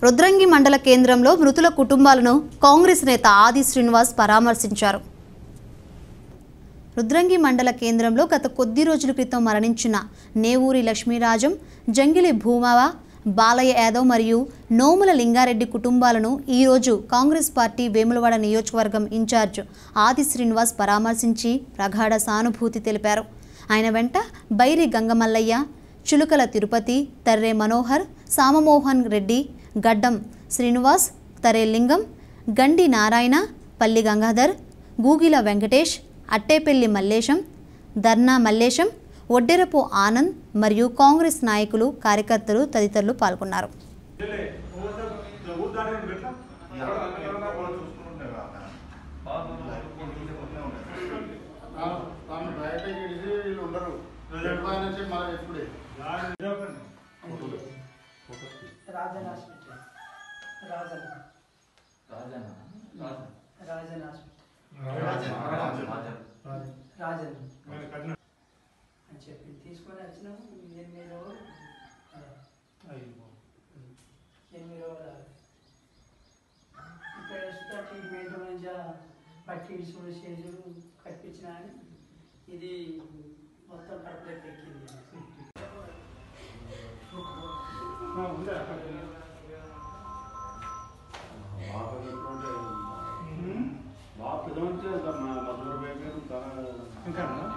రుద్రంగి మండల కేంద్రంలో మృతుల కుటుంబాలను కాంగ్రెస్ నేత ఆది శ్రీనివాస్ పరామర్శించారు రుద్రంగి మండల కేంద్రంలో గత కొద్ది రోజుల క్రితం మరణించిన నేవూరి లక్ష్మీరాజం జంగిలి భూమావ బాలయ్య యాదవ్ మరియు నోముల లింగారెడ్డి కుటుంబాలను ఈరోజు కాంగ్రెస్ పార్టీ వేములవాడ నియోజకవర్గం ఇన్ఛార్జ్ ఆది శ్రీనివాస్ పరామర్శించి ప్రగాఢ సానుభూతి తెలిపారు ఆయన వెంట బైరి గంగమల్లయ్య చులుకల తిరుపతి తర్రే మనోహర్ సామమోహన్ రెడ్డి గడ్డం శ్రీనివాస్ తరే లింగం గండి నారాయణ పల్లి గంగాధర్ గూగిల వెంకటేష్ అట్టేపల్లి మల్లేశం ధర్నా మల్లేశం ఒడ్డెరపు ఆనంద్ మరియు కాంగ్రెస్ నాయకులు కార్యకర్తలు తదితరులు పాల్గొన్నారు తాను బయట గిడిసి వీళ్ళు ఉండరు పైన వచ్చి మళ్ళీ ఎప్పుడే రాజన్ హాస్పిటల్ రాజన్ రాజన్ హాస్పిటల్ రాజన్ అని చెప్పి తీసుకొని వచ్చినాము ఎనిమిది రోజులు ఎనిమిది రోజులు ఇక్కడ వస్తే ట్రీట్మెంట్ మంచిగా పట్టి ఇసుడు చేతులు కట్టించిన అని ఇది మొత్తం కడుపులోకి ఎక్కింది బాగా పెద్ద మంచి మధుర బేకరీ చాలా